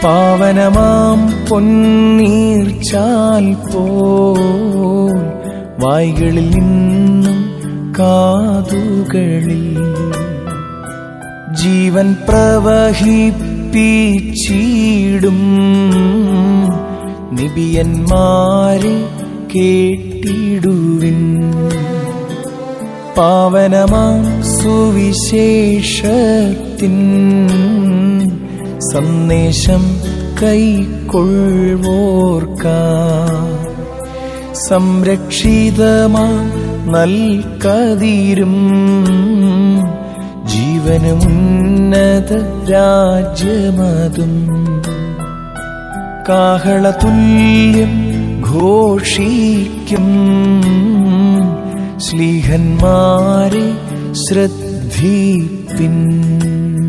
പാവനമാം പൊന്നീർച്ചാൽ പോൽ വായ്കളിൽ നിന്നും കാതുകളിൽ ജീവൻ പ്രവഹിപ്പിച്ചിടും നിബിയന്മാരെ കേട്ടിടുവിൻ പാവനമാം സുവിശേഷത്തിൻ സന്ദേശം കൈക്കൊള്ളുവോർക്ക സംരക്ഷിതമാ നൽകതിരും ജീവനുമുന്നത രാജ്യമതും കാഹളതുല്യം ഘോഷിക്കും ശ്ലീഹന്മാരെ ശ്രദ്ധിപ്പിൻ